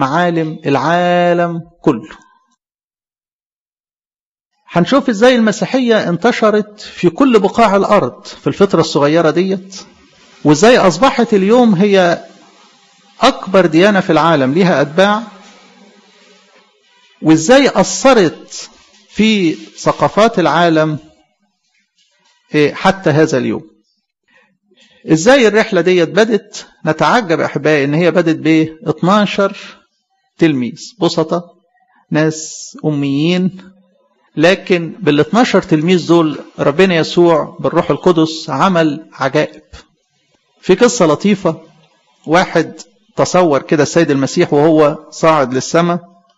معالم العالم كله هنشوف ازاي المسيحية انتشرت في كل بقاع الأرض في الفترة الصغيرة ديت وازاي أصبحت اليوم هي أكبر ديانة في العالم ليها أتباع وازاي أثرت في ثقافات العالم حتى هذا اليوم ازاي الرحلة ديت بدت نتعجب احبائي ان هي بدت ب 12 تلميذ بسطة ناس اميين لكن بال 12 تلميذ دول ربنا يسوع بالروح القدس عمل عجائب في قصة لطيفة واحد تصور كده السيد المسيح وهو صاعد للسماء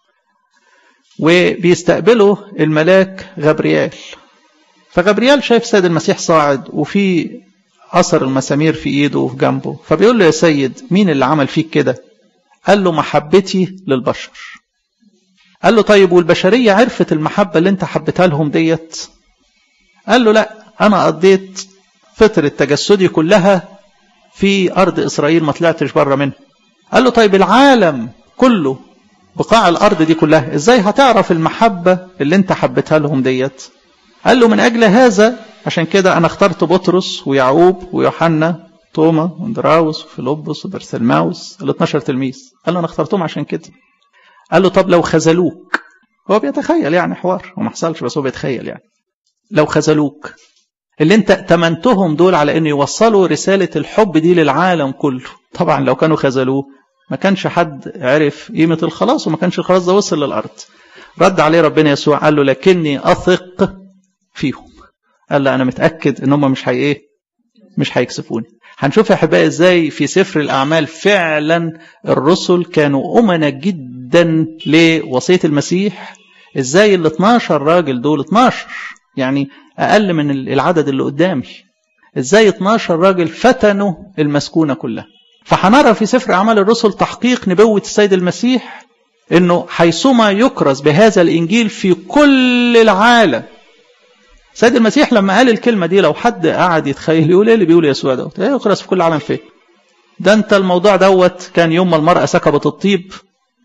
وبيستقبله الملاك غبريال فغبريال شايف السيد المسيح صاعد وفي أثر المسامير في إيده وفي جنبه فبيقول له يا سيد مين اللي عمل فيك كده قال له محبتي للبشر قال له طيب والبشرية عرفت المحبة اللي انت حبتها لهم ديت قال له لا أنا قضيت فترة تجسدي كلها في أرض إسرائيل ما طلعتش بره منها قال له طيب العالم كله بقاع الأرض دي كلها إزاي هتعرف المحبة اللي انت حبتها لهم ديت قال له من أجل هذا عشان كده أنا اخترت بطرس ويعقوب ويوحنا توما واندراوس وفيلبس وبرسلماوس ال 12 تلميذ قال له أنا اخترتهم عشان كده قال له طب لو خذلوك هو بيتخيل يعني حوار وما حصلش بس هو بيتخيل يعني لو خذلوك اللي انت تمنتهم دول على ان يوصلوا رسالة الحب دي للعالم كله طبعا لو كانوا خذلوه ما كانش حد عرف قيمة الخلاص وما كانش الخلاص ده وصل للأرض رد عليه ربنا يسوع قال له لكني أثق فيهم قال له أنا متأكد إن هم مش هي إيه مش هيكسفوني هنشوف يا أحبائي إزاي في سفر الأعمال فعلا الرسل كانوا أمنا جدا لوصية المسيح إزاي ال 12 راجل دول 12 يعني أقل من العدد اللي قدامي إزاي 12 راجل فتنوا المسكونة كلها فهنرى في سفر أعمال الرسل تحقيق نبوة السيد المسيح إنه حيثما يكرز بهذا الإنجيل في كل العالم سيد المسيح لما قال الكلمة دي لو حد قعد يتخيل يقول ايه اللي بيقول يسوع دوت ايه يخلص في كل العالم فين ده انت الموضوع دوت كان يوم ما المرأة سكبت الطيب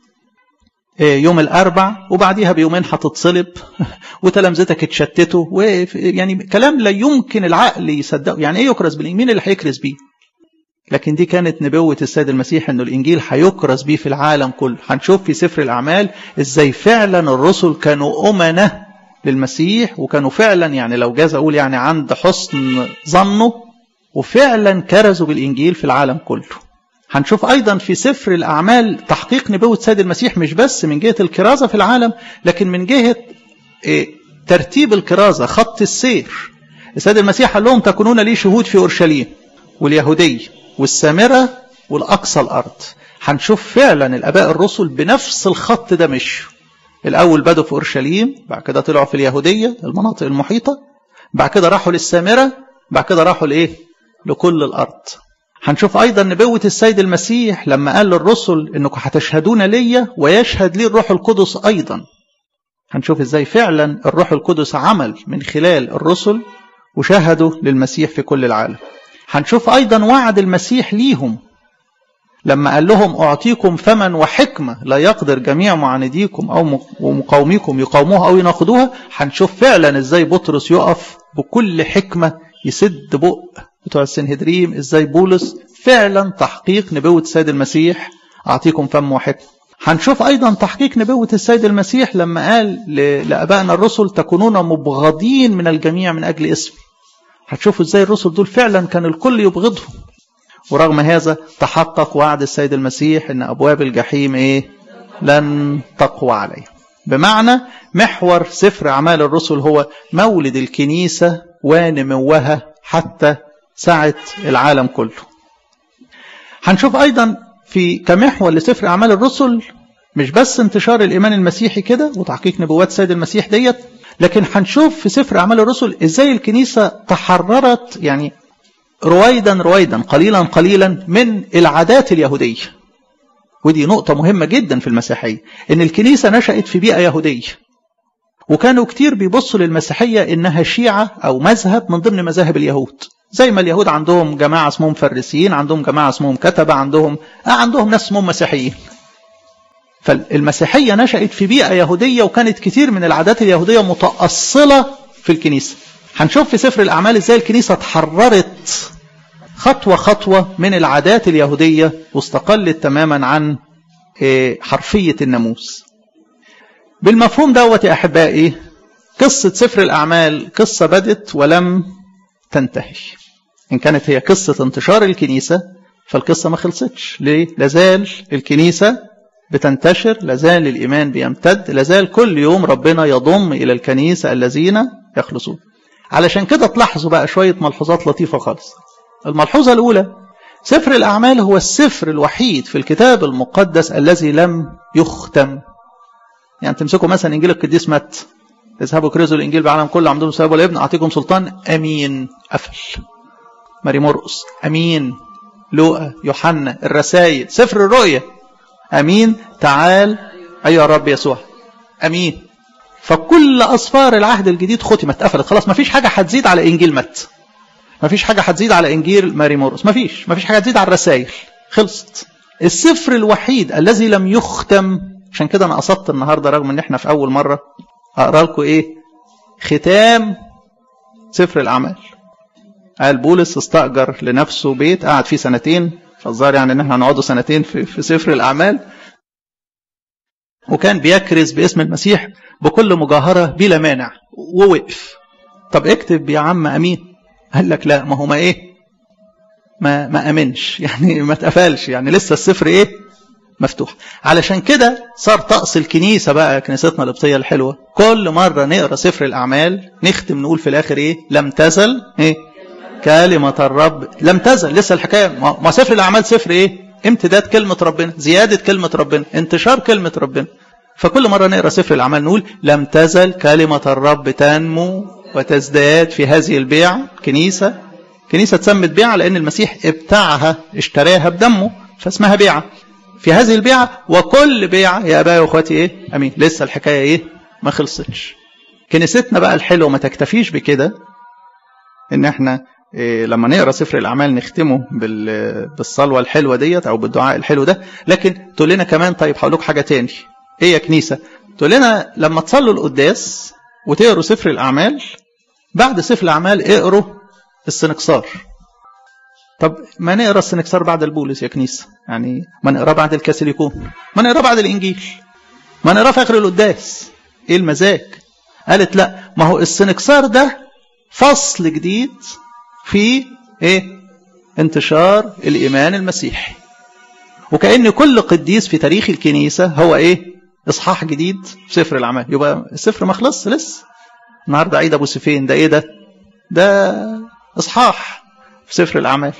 يوم الأربع وبعديها بيومين هتتصلب وتلامذتك اتشتتوا يعني كلام لا يمكن العقل يصدقه يعني ايه يكرز بالإنجيل مين اللي هيكرز بيه لكن دي كانت نبوة السيد المسيح انه الإنجيل هيكرز بيه في العالم كله هنشوف في سفر الأعمال ازاي فعلا الرسل كانوا أمنة للمسيح وكانوا فعلا يعني لو جاز اقول يعني عند حسن ظنه وفعلا كرزوا بالانجيل في العالم كله. هنشوف ايضا في سفر الاعمال تحقيق نبوه سيد المسيح مش بس من جهه الكرازه في العالم لكن من جهه ترتيب الكرازه خط السير. السيد المسيح قال لهم تكونون لي شهود في اورشليم واليهوديه والسامره والاقصى الارض. هنشوف فعلا الاباء الرسل بنفس الخط ده مشوا. الأول بدوا في أورشليم بعد كده طلعوا في اليهودية المناطق المحيطة بعد كده راحوا للسامرة بعد كده راحوا لإيه لكل الأرض هنشوف أيضا نبوة السيد المسيح لما قال للرسل إنكم هتشهدون ليا ويشهد لي الروح القدس أيضا هنشوف إزاي فعلا الروح القدس عمل من خلال الرسل وشهدوا للمسيح في كل العالم هنشوف أيضا وعد المسيح ليهم لما قال لهم أعطيكم فما وحكمة لا يقدر جميع معانديكم أو مقاوميكم يقاوموها أو يناقضوها هنشوف فعلا إزاي بطرس يقف بكل حكمة يسد بق بتوع السنهدريم إزاي بولس فعلا تحقيق نبوة السيد المسيح أعطيكم فم وحكمة هنشوف أيضا تحقيق نبوة السيد المسيح لما قال لأبائنا الرسل تكونون مبغضين من الجميع من أجل اسمي هتشوفوا إزاي الرسل دول فعلا كان الكل يبغضهم ورغم هذا تحقق وعد السيد المسيح ان ابواب الجحيم ايه لن تقوى عليه بمعنى محور سفر اعمال الرسل هو مولد الكنيسه ونموها حتى سعه العالم كله هنشوف ايضا في كمحور لسفر اعمال الرسل مش بس انتشار الايمان المسيحي كده وتحقيق نبوات السيد المسيح ديت لكن هنشوف في سفر اعمال الرسل ازاي الكنيسه تحررت يعني رويدا رويدا قليلا قليلا من العادات اليهودية ودي نقطة مهمة جدا في المسيحية ان الكنيسة نشأت في بيئة يهودية وكانوا كتير بيبصوا للمسيحية انها شيعة او مذهب من ضمن مذاهب اليهود زي ما اليهود عندهم جماعة اسمهم فريسيين عندهم جماعة اسمهم كتبة عندهم آه عندهم ناس اسمهم مسيحيين فالمسيحية نشأت في بيئة يهودية وكانت كتير من العادات اليهودية متأصلة في الكنيسة هنشوف في سفر الأعمال ازاي الكنيسة اتحررت خطوة خطوة من العادات اليهودية واستقلت تماما عن حرفية الناموس بالمفهوم دوت يا أحبائي قصة سفر الأعمال قصة بدت ولم تنتهي إن كانت هي قصة انتشار الكنيسة فالقصة ما خلصتش ليه؟ لازال الكنيسة بتنتشر لازال الإيمان بيمتد لازال كل يوم ربنا يضم إلى الكنيسة الذين يخلصون علشان كده تلاحظوا بقى شوية ملحوظات لطيفة خالص الملحوظة الأولى سفر الأعمال هو السفر الوحيد في الكتاب المقدس الذي لم يختم يعني تمسكوا مثلا إنجيل القديس مت اذهبوا كرزوا الإنجيل بعالم كله عندهم سبب والابن أعطيكم سلطان أمين قفل ماري مرقس أمين لوقا يوحنا الرسائل سفر الرؤيا أمين تعال أيها الرب يسوع أمين فكل أصفار العهد الجديد ختمت قفلت خلاص ما فيش حاجة هتزيد على إنجيل مت ما فيش حاجة هتزيد على إنجيل ماري مورس ما فيش ما فيش حاجة هتزيد على الرسائل خلصت السفر الوحيد الذي لم يختم عشان كده أنا قصدت النهاردة رغم إن إحنا في أول مرة أقرأ لكم إيه ختام سفر الأعمال قال بولس استأجر لنفسه بيت قعد فيه سنتين فالظاهر يعني ان احنا هنقعدوا سنتين في, في سفر الاعمال وكان بيكرز باسم المسيح بكل مجاهره بلا مانع ووقف طب اكتب يا عم امين قال لك لا ما هو ما ايه ما ما امنش يعني ما اتقفلش يعني لسه السفر ايه مفتوح علشان كده صار طقس الكنيسه بقى كنيستنا القبطيه الحلوه كل مره نقرا سفر الاعمال نختم نقول في الاخر ايه لم تزل ايه كلمة الرب لم تزل لسه الحكاية ما سفر الأعمال سفر إيه امتداد كلمة ربنا زيادة كلمة ربنا انتشار كلمة ربنا فكل مرة نقرأ سفر الأعمال نقول لم تزل كلمة الرب تنمو وتزداد في هذه البيع كنيسة كنيسة تسمت بيعة لأن المسيح ابتاعها اشتراها بدمه فاسمها بيعة في هذه البيعة وكل بيعة يا أبائي وأخواتي إيه أمين لسه الحكاية إيه ما خلصتش كنيستنا بقى الحلوة ما تكتفيش بكده إن إحنا إيه لما نقرا سفر الاعمال نختمه بالصلوه الحلوه ديت او بالدعاء الحلو ده لكن تقول لنا كمان طيب هقول لكم حاجه تاني ايه يا كنيسه تقول لنا لما تصلوا القداس وتقروا سفر الاعمال بعد سفر الاعمال اقروا السنكسار طب ما نقرا السنكسار بعد البولس يا كنيسه يعني ما نقرا بعد الكاثوليكون ما نقرا بعد الانجيل ما نقرا في اخر القداس ايه المزاج قالت لا ما هو السنكسار ده فصل جديد في ايه انتشار الايمان المسيحي وكأن كل قديس في تاريخ الكنيسة هو ايه اصحاح جديد في سفر الاعمال يبقى السفر ما خلصش لسه النهارده عيد ابو سفين ده ايه ده ده اصحاح في سفر الاعمال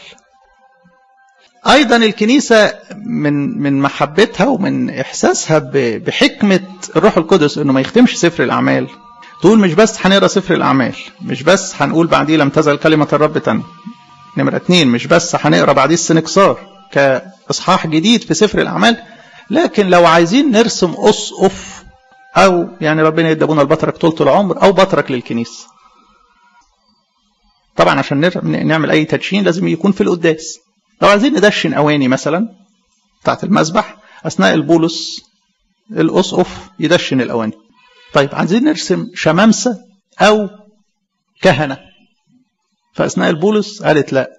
ايضا الكنيسه من من محبتها ومن احساسها بحكمه الروح القدس انه ما يختمش سفر الاعمال تقول مش بس هنقرا سفر الاعمال مش بس هنقول بعديه لم تزل كلمه الرب تنمو نمره اتنين مش بس هنقرا بعديه السنكسار كاصحاح جديد في سفر الاعمال لكن لو عايزين نرسم اسقف او يعني ربنا يدي ابونا البطرك طولة العمر او بطرك للكنيسه طبعا عشان نعمل اي تدشين لازم يكون في القداس لو عايزين ندشن اواني مثلا بتاعت المسبح اثناء البولس الاسقف يدشن الاواني طيب عايزين نرسم شمامسة أو كهنة فأثناء البولس قالت لا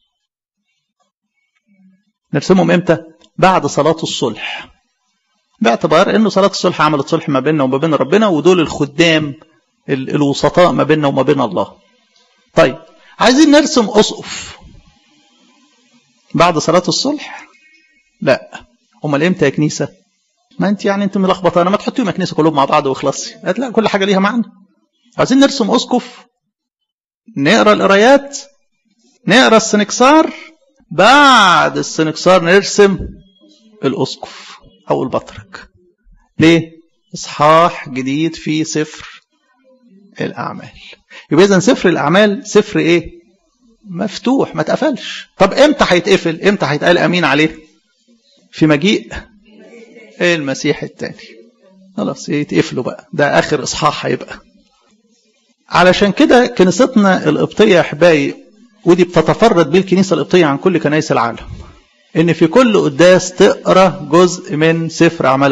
نرسمهم إمتى بعد صلاة الصلح باعتبار أنه صلاة الصلح عملت صلح ما بيننا وما بين ربنا ودول الخدام الوسطاء ما بيننا وما بين الله طيب عايزين نرسم أسقف بعد صلاة الصلح لا امال امتى يا كنيسه ما انت يعني انت ملخبطه انا ما تحطيهم كنيسه كلهم مع بعض واخلصي قالت لا كل حاجه ليها معنى عايزين نرسم اسقف نقرا القرايات نقرا السنكسار بعد السنكسار نرسم الاسقف او البطرك ليه اصحاح جديد في سفر الاعمال يبقى اذا سفر الاعمال سفر ايه مفتوح ما اتقفلش طب امتى هيتقفل امتى هيتقال امين عليه في مجيء المسيح الثاني خلاص يتقفلوا بقى ده اخر اصحاح هيبقى علشان كده كنيستنا القبطيه يا احبائي ودي بتتفرد بيه الكنيسه القبطيه عن كل كنائس العالم ان في كل قداس تقرا جزء من سفر اعمال